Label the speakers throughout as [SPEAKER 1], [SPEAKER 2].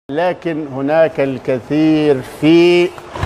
[SPEAKER 1] لكن هناك الكثير في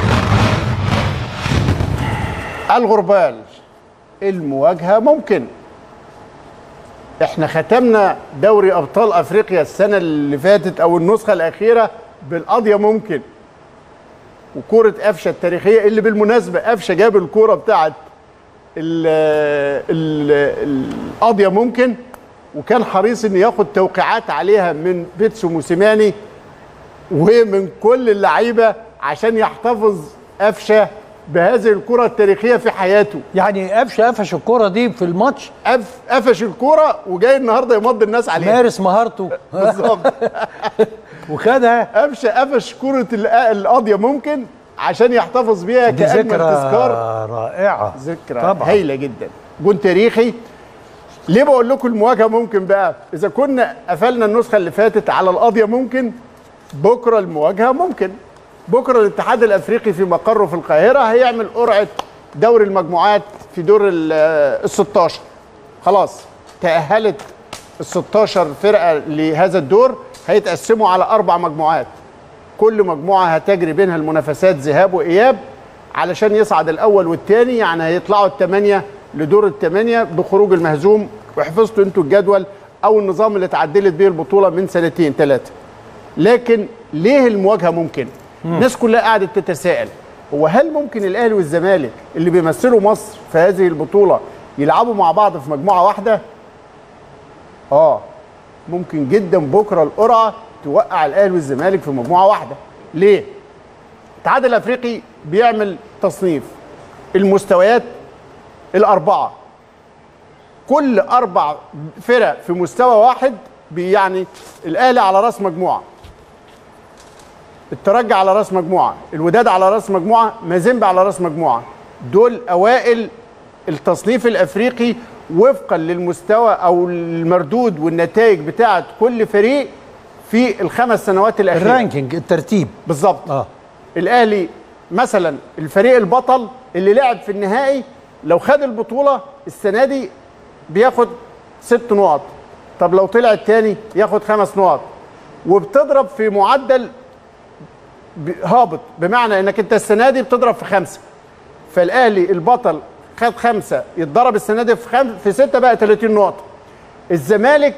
[SPEAKER 1] الغربال المواجهة ممكن احنا ختمنا دوري ابطال افريقيا السنة اللي فاتت او النسخة الاخيرة بالقضية ممكن وكورة قفشة التاريخية اللي بالمناسبة قفشة جاب الكورة بتاعت ال- ال- القضية ممكن وكان حريص ان ياخد توقيعات عليها من بيتسو موسيماني ومن كل اللعيبه عشان يحتفظ قفشه بهذه الكره التاريخيه في حياته
[SPEAKER 2] يعني قفشه قفش الكرة دي في الماتش
[SPEAKER 1] قف- قفش الكره وجاي النهارده يمضي الناس عليها
[SPEAKER 2] مارس مهارته
[SPEAKER 1] بالظبط
[SPEAKER 2] وخدها
[SPEAKER 1] قفشه قفش كره ال- القاضيه ممكن عشان يحتفظ بيها
[SPEAKER 2] دي
[SPEAKER 1] كاجمل
[SPEAKER 2] ذكرى
[SPEAKER 1] تذكار
[SPEAKER 2] رائعة
[SPEAKER 1] ذكرى
[SPEAKER 2] طبعا
[SPEAKER 1] هايله جدا جون تاريخي ليه بقول لكم المواجهه ممكن بقى اذا كنا قفلنا النسخه اللي فاتت على القضيه ممكن بكره المواجهه ممكن بكره الاتحاد الافريقي في مقره في القاهره هيعمل قرعه دوري المجموعات في دور ال 16 خلاص تاهلت ال 16 فرقه لهذا الدور هيتقسموا على اربع مجموعات كل مجموعه هتجري بينها المنافسات ذهاب واياب علشان يصعد الاول والثاني يعني هيطلعوا الثمانيه لدور الثمانيه بخروج المهزوم وحفظتوا انتوا الجدول او النظام اللي اتعدلت بيه البطوله من سنتين ثلاثه لكن ليه المواجهه ممكن الناس كلها قعدت تتساءل هو هل ممكن الاهلي والزمالك اللي بيمثلوا مصر في هذه البطوله يلعبوا مع بعض في مجموعه واحده اه ممكن جدا بكره القرعه توقع الاهلي والزمالك في مجموعه واحده ليه الاتحاد الافريقي بيعمل تصنيف المستويات الاربعه كل اربع فرق في مستوى واحد بي- يعني الاهلي على راس مجموعه الترجي على راس مجموعه الوداد على راس مجموعه مازيمبا على راس مجموعه دول اوائل التصنيف الافريقي وفقا للمستوى او المردود والنتائج بتاعه كل فريق في الخمس سنوات الاخيره
[SPEAKER 2] الرانكينج الترتيب
[SPEAKER 1] بالظبط
[SPEAKER 2] اه
[SPEAKER 1] الاهلي مثلا الفريق البطل اللي لعب في النهائي لو خد البطوله السنه دي بياخد ست نقط طب لو طلع التاني ياخد خمس نقط وبتضرب في معدل ب- هابط بمعنى انك انت السنه دي بتضرب في خمسه فالاهلي البطل خد خمسه يتضرب السنه دي في خم... في سته بقى 30 نقطه الزمالك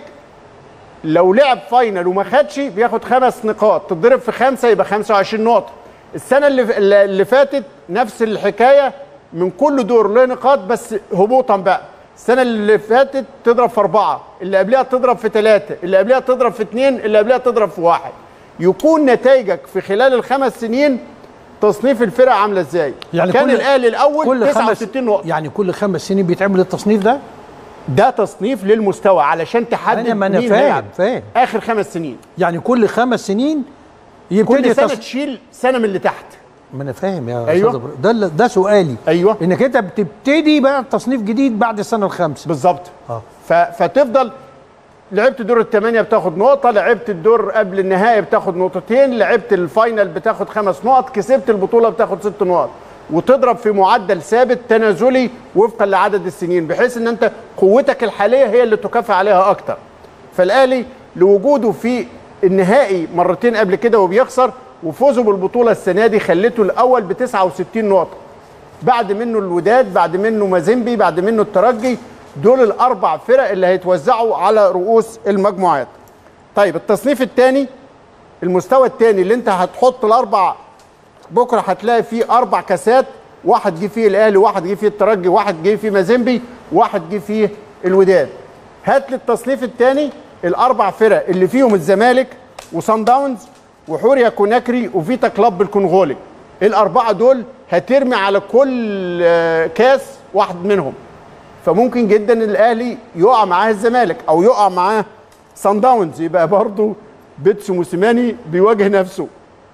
[SPEAKER 1] لو لعب فاينل وما خدش بياخد خمس نقاط تتضرب في خمسه يبقى 25 نقطه السنه اللي اللي فاتت نفس الحكايه من كل دور له نقاط بس هبوطا بقى السنه اللي فاتت تضرب في اربعه اللي قبلها تضرب في ثلاثه اللي قبلها تضرب في اثنين اللي قبلها تضرب في واحد يكون نتائجك في خلال الخمس سنين تصنيف الفرق عامله ازاي
[SPEAKER 2] يعني
[SPEAKER 1] كان
[SPEAKER 2] كل-
[SPEAKER 1] الاهلي الاول
[SPEAKER 2] كل خمس
[SPEAKER 1] 69 نقطه
[SPEAKER 2] يعني كل خمس سنين بيتعمل التصنيف ده
[SPEAKER 1] ده تصنيف للمستوى علشان تحدد
[SPEAKER 2] أنا- ما أنا
[SPEAKER 1] مين
[SPEAKER 2] فاهم-
[SPEAKER 1] هيلعب.
[SPEAKER 2] فاهم.
[SPEAKER 1] اخر خمس سنين
[SPEAKER 2] يعني كل خمس سنين يبتدي
[SPEAKER 1] كل سنه
[SPEAKER 2] تص...
[SPEAKER 1] تشيل سنه من اللي تحت
[SPEAKER 2] ما انا فاهم يا
[SPEAKER 1] أيوة.
[SPEAKER 2] أستاذ إبراهيم. ده ال- ده سؤالي
[SPEAKER 1] ايوه
[SPEAKER 2] انك انت بتبتدي بقى تصنيف جديد بعد السنه الخامسه
[SPEAKER 1] بالظبط
[SPEAKER 2] اه
[SPEAKER 1] ف... فتفضل لعبت دور الثمانيه بتاخد نقطه لعبت الدور قبل النهائي بتاخد نقطتين لعبت الفاينل بتاخد خمس نقط كسبت البطوله بتاخد ست نقط وتضرب في معدل ثابت تنازلي وفقا لعدد السنين بحيث ان انت قوتك الحاليه هي اللي تكافئ عليها اكتر فالاهلي لوجوده في النهائي مرتين قبل كده وبيخسر وفوزه بالبطوله السنه دي خلته الاول ب 69 نقطه بعد منه الوداد بعد منه مازيمبي بعد منه الترجي دول الاربع فرق اللي هيتوزعوا على رؤوس المجموعات طيب التصنيف الثاني المستوى الثاني اللي انت هتحط الاربع بكره هتلاقي فيه اربع كاسات واحد جه فيه الاهلي واحد جه فيه الترجي واحد جه فيه مازيمبي واحد جه فيه الوداد هات لي التصنيف الثاني الاربع فرق اللي فيهم الزمالك وصن داونز وحوريا كوناكري وفيتا كلاب الكونغولي الاربعه دول هترمي على كل آه، كاس واحد منهم فممكن جدا الاهلي يقع معاه الزمالك او يقع معاه صن داونز يبقى برضه بيتسو موسيماني بيواجه نفسه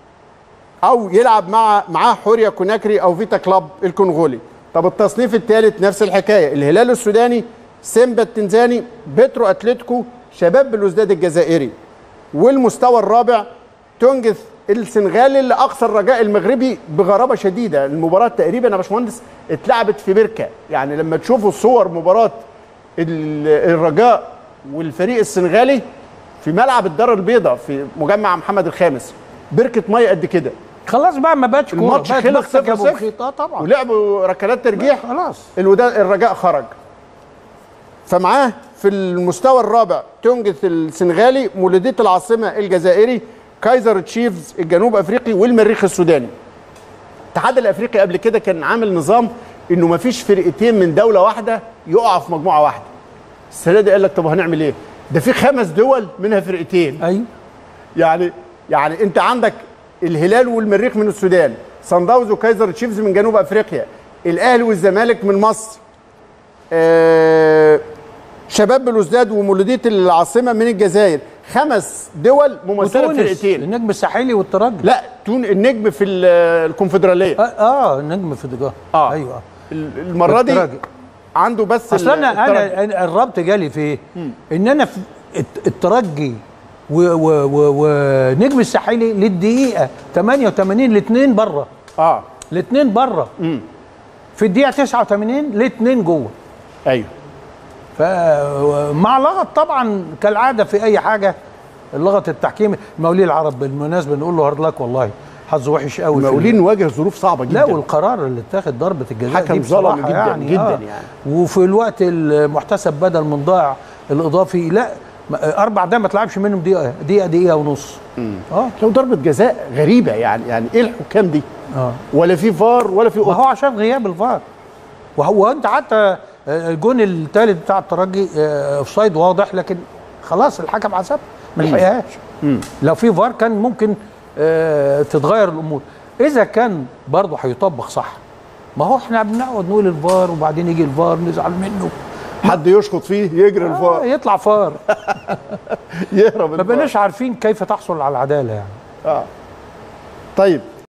[SPEAKER 1] او يلعب مع معاه حوريا كوناكري او فيتا كلاب الكونغولي طب التصنيف الثالث نفس الحكايه الهلال السوداني سيمبا التنزاني بترو اتلتيكو شباب بلوزداد الجزائري والمستوى الرابع تونجث السنغالي اللي اقصى الرجاء المغربي بغرابه شديده المباراه تقريبا يا باشمهندس اتلعبت في بركه يعني لما تشوفوا صور مباراه ال- الرجاء والفريق السنغالي في ملعب الدار البيضاء في مجمع محمد الخامس بركه ميه قد كده
[SPEAKER 2] خلاص بقى ما بقتش كوره
[SPEAKER 1] الماتش
[SPEAKER 2] بقت
[SPEAKER 1] خلص
[SPEAKER 2] بختك يا
[SPEAKER 1] 0
[SPEAKER 2] أبو
[SPEAKER 1] 0
[SPEAKER 2] مخيط. اه طبعا
[SPEAKER 1] ولعبوا ركلات ترجيح
[SPEAKER 2] خلاص
[SPEAKER 1] الوداد الرجاء خرج فمعاه في المستوى الرابع تونجث السنغالي مولودية العاصمة الجزائري كايزر تشيفز الجنوب افريقي والمريخ السوداني الاتحاد الافريقي قبل كده كان عامل نظام انه ما فيش فرقتين من دولة واحدة يقعوا في مجموعة واحدة السنة دي قال لك طب هنعمل ايه ده في خمس دول منها فرقتين
[SPEAKER 2] ايوه
[SPEAKER 1] يعني يعني انت عندك الهلال والمريخ من السودان صن داونز وكايزر تشيفز من جنوب افريقيا الاهلي والزمالك من مصر آه شباب بلوزداد ومولوديه العاصمه من الجزائر خمس دول ممثله
[SPEAKER 2] وتونس
[SPEAKER 1] فرقتين
[SPEAKER 2] النجم الساحلي والترجي
[SPEAKER 1] لا تون النجم في ال- الكونفدراليه
[SPEAKER 2] اه, آه النجم في الدجاه
[SPEAKER 1] آه.
[SPEAKER 2] ايوه
[SPEAKER 1] ال- المره دي
[SPEAKER 2] والترجي.
[SPEAKER 1] عنده بس
[SPEAKER 2] اصل انا
[SPEAKER 1] الترجي.
[SPEAKER 2] انا أنا الربط جالي في ايه؟ ان انا في الت- الترجي و- و- و- ونجم الساحلي للدقيقه 88 الاثنين بره
[SPEAKER 1] اه
[SPEAKER 2] الاثنين بره في الدقيقه 89 الاثنين جوه
[SPEAKER 1] ايوه
[SPEAKER 2] فمع لغط طبعا كالعاده في اي حاجه لغط التحكيم مولي العرب بالمناسبه نقول له هارد لك والله حظه وحش قوي في
[SPEAKER 1] المقاولين واجه ظروف صعبه جدا
[SPEAKER 2] لا والقرار اللي اتاخد ضربه الجزاء
[SPEAKER 1] حكم
[SPEAKER 2] دي
[SPEAKER 1] ظلم
[SPEAKER 2] بصراحه
[SPEAKER 1] جدا
[SPEAKER 2] يعني
[SPEAKER 1] جدا
[SPEAKER 2] آه.
[SPEAKER 1] يعني.
[SPEAKER 2] وفي الوقت المحتسب بدل من ضاع الاضافي لا ما- اربع ده ما تلعبش منهم دقيقه دقيقه دقيقه ونص اه
[SPEAKER 1] لو ضربه جزاء غريبه يعني يعني ايه الحكام دي
[SPEAKER 2] اه
[SPEAKER 1] ولا في فار ولا في
[SPEAKER 2] ما
[SPEAKER 1] قطع
[SPEAKER 2] هو عشان غياب الفار وهو انت حتى آه، الجون الثالث بتاع الترجي آه، اوفسايد واضح لكن خلاص الحكم حسب ما لحقهاش لو في فار كان ممكن آه، تتغير الامور اذا كان برضه هيطبق صح ما هو احنا بنقعد نقول الفار وبعدين يجي الفار نزعل منه
[SPEAKER 1] حد يشخط فيه يجري
[SPEAKER 2] آه
[SPEAKER 1] الفار
[SPEAKER 2] يطلع فار
[SPEAKER 1] يهرب
[SPEAKER 2] ما
[SPEAKER 1] الفار
[SPEAKER 2] بقناش عارفين كيف تحصل على العداله يعني
[SPEAKER 1] اه طيب